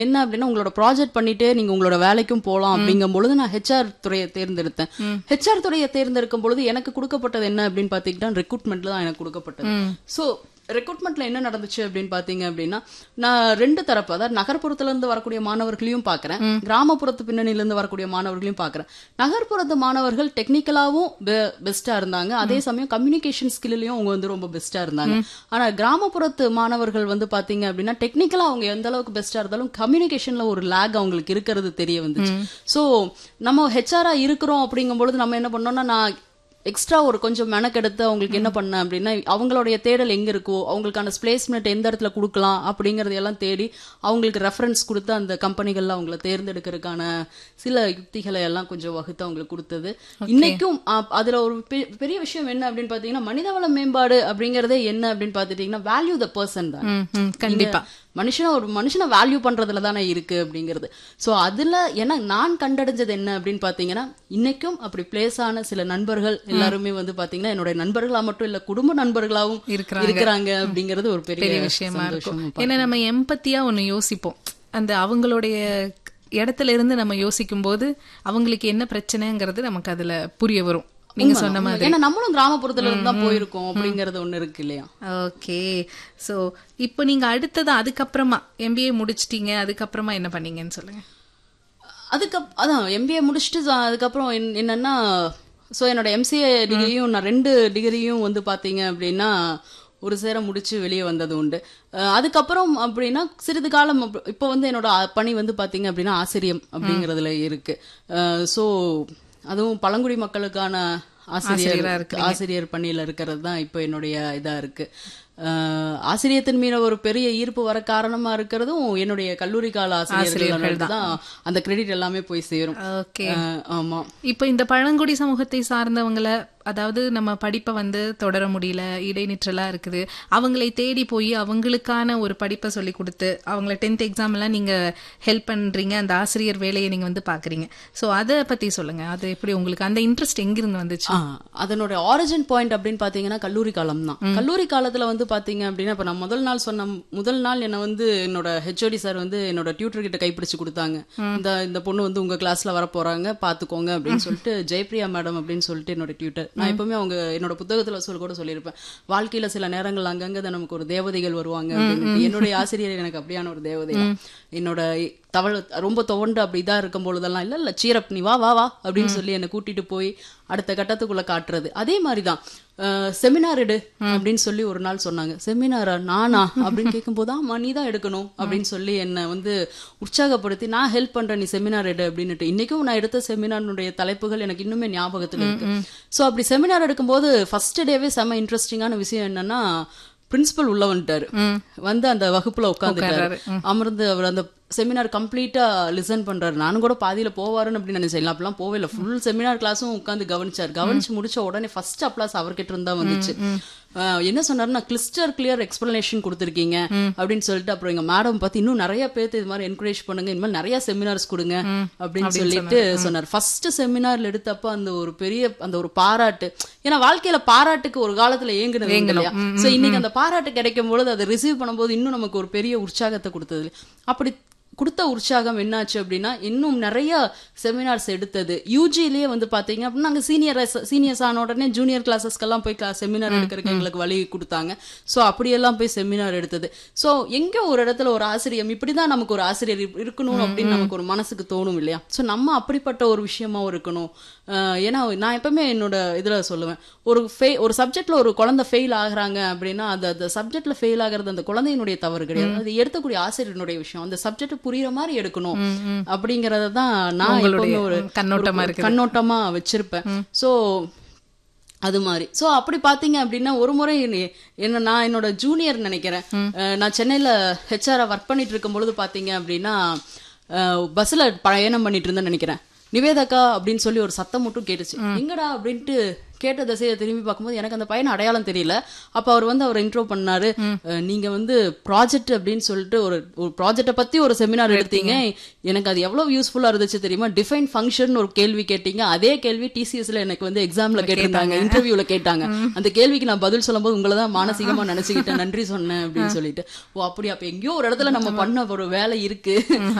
என்ன அப்படின்னா உங்களோட ப்ராஜெக்ட் பண்ணிட்டே நீங்க உங்களோட வேலைக்கும் போகலாம் அப்படிங்கும் பொழுது நான் ஹெச்ஆர் துறையை தேர்ந்தெடுத்தேன் ஹெச்ஆர் துறையை தேர்ந்தெடுக்கும் பொழுது எனக்கு கொடுக்கப்பட்டது என்ன அப்படின்னு பாத்தீங்கன்னா ரெக்ரூட்மெண்ட்ல தான் எனக்கு கொடுக்கப்பட்டது சோ ரெக்ரூட்மெண்ட்ல என்ன நடந்துச்சு அப்படின்னு பாத்தீங்க அப்படின்னா நான் ரெண்டு தரப்பு அதாவது நகர்ப்புறத்துல இருந்து வரக்கூடிய மாணவர்களையும் பாக்குறேன் கிராமப்புறத்து பின்னணியில இருந்து வரக்கூடிய மாணவர்களையும் பாக்குறேன் நகர்ப்புறத்து மாணவர்கள் டெக்னிக்கலாவும் பெஸ்டா இருந்தாங்க அதே சமயம் கம்யூனிகேஷன் ஸ்கில்லையும் அவங்க வந்து ரொம்ப பெஸ்டா இருந்தாங்க ஆனா கிராமப்புறத்து மாணவர்கள் வந்து பாத்தீங்க அப்படின்னா டெக்னிக்கலா அவங்க எந்த அளவுக்கு பெஸ்டா இருந்தாலும் கம்யூனிகேஷன்ல ஒரு லேக் அவங்களுக்கு இருக்கிறது தெரிய வந்துச்சு சோ நம்ம ஹெச்ஆரா இருக்கிறோம் அப்படிங்கும் பொழுது நம்ம என்ன பண்ணோம்னா நான் எக்ஸ்ட்ரா ஒரு கொஞ்சம் மெனக்கெடுத்து அவங்களுக்கு என்ன பண்ணேன் அப்படின்னா அவங்களுடைய தேடல் எங்க இருக்கோ அவங்களுக்கான பிளேஸ்மெண்ட் எந்த இடத்துல கொடுக்கலாம் அப்படிங்கறது எல்லாம் தேடி அவங்களுக்கு ரெஃபரன்ஸ் கொடுத்து அந்த கம்பெனிகள்ல அவங்கள தேர்ந்தெடுக்கிறதுக்கான சில யுக்திகளை எல்லாம் கொஞ்சம் வகுத்து அவங்களுக்கு கொடுத்தது இன்னைக்கும் அ, அதுல ஒரு பெ- பெரிய விஷயம் என்ன அப்படின்னு பாத்தீங்கன்னா மனிதவள மேம்பாடு அப்படிங்கறதே என்ன அப்படின்னு பாத்துட்டீங்கன்னா வேல்யூ த பர்சன் தான் ம், ம், கண்டிப்பா மனுஷனை ஒரு மனுஷனை வேல்யூ பண்றதுல தானே இருக்கு அப்படிங்கிறது சோ அதுல ஏன்னா நான் கண்டடைஞ்சது என்ன அப்படின்னு பாத்தீங்கன்னா இன்னைக்கும் அப்படி பிளேஸ் ஆன சில நண்பர்கள் எல்லாருமே வந்து பாத்தீங்கன்னா என்னுடைய நண்பர்களா மட்டும் இல்ல குடும்ப நண்பர்களாவும் இருக்கிறாங்க. இருக்கிறாங்க அப்படிங்கிறது ஒரு பெரிய பெரிய விஷயமா இருக்கும் சந்தோஷம் ஏன்னா நம்ம எம்பத்தியா ஒண்ணு யோசிப்போம் அந்த அவங்களுடைய இடத்துல இருந்து நம்ம யோசிக்கும் போது அவங்களுக்கு என்ன பிரச்சனைங்கிறது நமக்கு அதுல புரிய வரும் நீங்க சொன்ன மாதிரி ஏன்னா நம்மளும் கிராமப்புறத்துல இருந்து தான் போயிருக்கோம் அப்படிங்கறது ஒண்ணு இருக்கு இல்லையா ஓகே சோ இப்போ நீங்க அடுத்தது அதுக்கப்புறமா எம்பிஏ முடிச்சிட்டீங்க அதுக்கப்புறமா என்ன பண்ணீங்கன்னு சொல்லுங்க அதுக்கு அதான் எம்பிஏ முடிச்சுட்டு ச- அதுக்கப்புறம் என்- என்னன்னா ஸோ என்னோட எம்சிஏ டிகிரியும் நான் ரெண்டு டிகிரியும் வந்து பாத்தீங்க அப்படின்னா ஒரு சேர முடிச்சு வெளியே வந்தது உண்டு அஹ் அதுக்கப்புறம் அப்படின்னா சிறிது காலம் அப்ப- இப்போ வந்து என்னோட அ- பணி வந்து பாத்தீங்க அப்படின்னா ஆசிரியம் அப்படிங்கறதுல இருக்கு ஸோ அதுவும் பழங்குடி மக்களுக்கான ஆசிரியர் ஆசிரியர் பணியில இருக்கிறது தான் இப்போ என்னுடைய இதா இருக்கு அஹ் ஆசிரியத்தின் மீது ஒரு பெரிய ஈர்ப்பு வர காரணமா இருக்கிறதும் என்னுடைய கல்லூரி கால ஆசிரியர்கள் தான் அந்த கிரெடிட் எல்லாமே போய் சேரும் ஓகே அஹ் ஆமா இப்போ இந்த பழங்குடி சமூகத்தை சார்ந்தவங்கள அதாவது நம்ம படிப்பை வந்து தொடர முடியல இடைநிற்றலா இருக்குது அவங்களை தேடி போய் அவங்களுக்கான ஒரு படிப்பை சொல்லி கொடுத்து அவங்கள டென்த் எக்ஸாம் எல்லாம் நீங்க ஹெல்ப் பண்றீங்க அந்த ஆசிரியர் வேலையை நீங்க வந்து பாக்குறீங்க சோ அதை பத்தி சொல்லுங்க அது எப்படி உங்களுக்கு அந்த இன்ட்ரெஸ்ட் எங்கிருந்து வந்துச்சு ஆ, அதனோட ஆரிஜின் பாயிண்ட் அப்படின்னு பாத்தீங்கன்னா கல்லூரி காலம் தான் கல்லூரி காலத்துல வந்து பாத்தீங்க அப்படின்னா இப்ப நான் முதல் நாள் சொன்ன முதல் நாள் என்ன வந்து என்னோட ஹெச்ஓடி சார் வந்து என்னோட டியூட்டர் கிட்ட கைப்பிடிச்சு கொடுத்தாங்க இந்த இந்த பொண்ணு வந்து உங்க கிளாஸ்ல வர போறாங்க பாத்துக்கோங்க அப்படின்னு சொல்லிட்டு ஜெயப்ரியா மேடம் அப்படின்னு சொல்லிட்டு என்னோட டியூட்டர் நான் எப்பவுமே அவங்க என்னோட புத்தகத்துல சொல்ல கூட சொல்லியிருப்பேன் வாழ்க்கையில சில நேரங்கள் அங்கங்க தான் நமக்கு ஒரு தேவதைகள் வருவாங்க அப்படின்னு என்னுடைய ஆசிரியர் எனக்கு அப்படியான ஒரு தேவதை தான். என்னோட தவழ ரொம்ப துவண்டு அப்படி இதா இருக்கும் பொழுதெல்லாம் இல்ல இல்ல சீரப் நீ வா வா வா அப்படின்னு சொல்லி என்னை கூட்டிட்டு போய் அடுத்த கட்டத்துக்குள்ள காட்டுறது அதே மாதிரிதான் செமினார் எடு அப்படின்னு சொல்லி ஒரு நாள் சொன்னாங்க செமினாரா நானா அப்படின்னு கேட்கும்போது ஆமா நீ தான் எடுக்கணும் அப்படின்னு சொல்லி என்னை வந்து உற்சாகப்படுத்தி நான் ஹெல்ப் பண்றேன் நீ செமினார் எடு அப்படின்னுட்டு இன்னைக்கும் நான் எடுத்த செமினாருடைய தலைப்புகள் எனக்கு இன்னுமே ஞாபகத்துல இருக்கு சோ அப்படி செமினார் எடுக்கும்போது ஃபர்ஸ்ட் டேவே செம இன்ட்ரெஸ்டிங்கான விஷயம் என்னன்னா பிரின்சிபல் உள்ள வந்துட்டாரு வந்து அந்த வகுப்புல உட்காந்துட்டாரு அமர்ந்து அவர் அந்த செமினார் கம்ப்ளீட்டா லிசன் பண்றாரு நானும் கூட பாதியில போவாருன்னு அப்படின்னு நினைச்சேன் இல்ல அப்படிலாம் போவே இல்லை ஃபுல் செமினார் கிளாஸும் உட்காந்து கவனிச்சாரு கவனிச்சு முடிச்ச உடனே ஃபர்ஸ்ட் அப்ளாஸ் அவர்கிட்ட இருந்தா வந்துச்சு அஹ் என்ன சொன்னாருன்னா கிளிஸ்டர் கிளியர் எக்ஸ்பிளனேஷன் கொடுத்துருக்கீங்க அப்படின்னு சொல்லிட்டு அப்புறம் எங்க மேடம் பார்த்து இன்னும் நிறைய பேர்த்து இது மாதிரி என்கரேஜ் பண்ணுங்க இனிமேல் நிறைய செமினார்ஸ் கொடுங்க அப்படின்னு சொல்லிட்டு சொன்னார் ஃபர்ஸ்ட் செமினார்ல எடுத்தப்ப அந்த ஒரு பெரிய அந்த ஒரு பாராட்டு ஏன்னா வாழ்க்கையில பாராட்டுக்கு ஒரு காலத்துல ஏங்குனது உண்டு இல்லையா சோ இன்னைக்கு அந்த பாராட்டு கிடைக்கும் பொழுது அதை ரிசீவ் பண்ணும்போது இன்னும் நமக்கு ஒரு பெரிய உற்சாகத்தை கொடுத்தது அப்படி கொடுத்த உற்சாகம் என்னாச்சு அப்படின்னா இன்னும் நிறைய செமினார்ஸ் எடுத்தது யூஜிலேயே வந்து பாத்தீங்க அப்படின்னா நாங்க சீனியர் சீனியர்ஸ் ஆன உடனே ஜூனியர் கிளாஸஸ்க்கெல்லாம் போய் கிளாஸ் செமினார் எடுக்கிறதுக்கு எங்களுக்கு வழி கொடுத்தாங்க ஸோ அப்படியெல்லாம் போய் செமினார் எடுத்தது ஸோ எங்கேயோ ஒரு இடத்துல ஒரு ஆசிரியம் இப்படிதான் நமக்கு ஒரு ஆசிரியர் இரு- இருக்கணும் அப்படின்னு நமக்கு ஒரு மனசுக்கு தோணும் இல்லையா ஸோ நம்ம அப்படிப்பட்ட ஒரு விஷயமாவும் இருக்கணும் அஹ் ஏன்னா நான் எப்பவுமே என்னோட இதுல சொல்லுவேன் ஒரு ஃபெய் ஒரு சப்ஜெக்ட்ல ஒரு குழந்தை ஃபெயில் ஆகுறாங்க அப்படின்னா அது அந்த சப்ஜெக்ட்ல ஃபெயில் ஆகுறது அந்த குழந்தையினுடைய தவறு கிடையாது அது எடுத்தக்கூடிய ஆசிரியனுடைய விஷயம் அந்த சப்ஜெக்ட் புரியுற மாதிரி எடுக்கணும் அப்படிங்கறத தான் நான் எப்பவுமே ஒரு கண்ணோட்டமா ஒரு கண்ணோட்டமா வச்சிருப்பேன் சோ அது மாதிரி சோ அப்படி பாத்தீங்க அப்படின்னா ஒரு முறை என்னை- என்ன நான் என்னோட ஜூனியர் நினைக்கிறேன் அஹ் நான் சென்னையில ஹெச்ஆர் ஒர்க் பண்ணிட்டு இருக்கும் பொழுது பாத்தீங்க அப்படின்னா பஸ்ல பயணம் பண்ணிட்டு இருந்தேன்னு நினைக்கிறேன் நிவேதக்கா அப்படின்னு சொல்லி ஒரு சத்தம் மட்டும் கேட்டுச்சு எங்கடா அப்படின்ட்டு கேட்ட திசையை திரும்பி பார்க்கும்போது எனக்கு அந்த பையன் அடையாளம் தெரியல அப்ப அவர் வந்து அவர் இன்ட்ரோ பண்ணாரு அஹ், நீங்க வந்து ப்ராஜெக்ட் அப்படின்னு சொல்லிட்டு ஒரு ஒரு ப்ராஜெக்ட்டை பத்தி ஒரு செமினார் எடுத்தீங்க எனக்கு அது எவ்வளவு யூஸ்ஃபுல்லா இருந்துச்சு தெரியுமா டிஃபைன் ஃபங்க்ஷன் ஒரு கேள்வி கேட்டீங்க அதே கேள்வி டிசிஎஸ்ல எனக்கு வந்து எக்ஸாம்ல கேட்டிருந்தாங்க இன்டர்வியூல கேட்டாங்க அந்த கேள்விக்கு நான் பதில் சொல்லும்போது உங்களை தான் மானசீகமா நினைச்சுக்கிட்டேன் நன்றி சொன்னேன் அப்படின்னு சொல்லிட்டு ஓ அப்படி அப்ப எங்கேயோ ஒரு இடத்துல நம்ம பண்ண ஒரு வேலை இருக்கு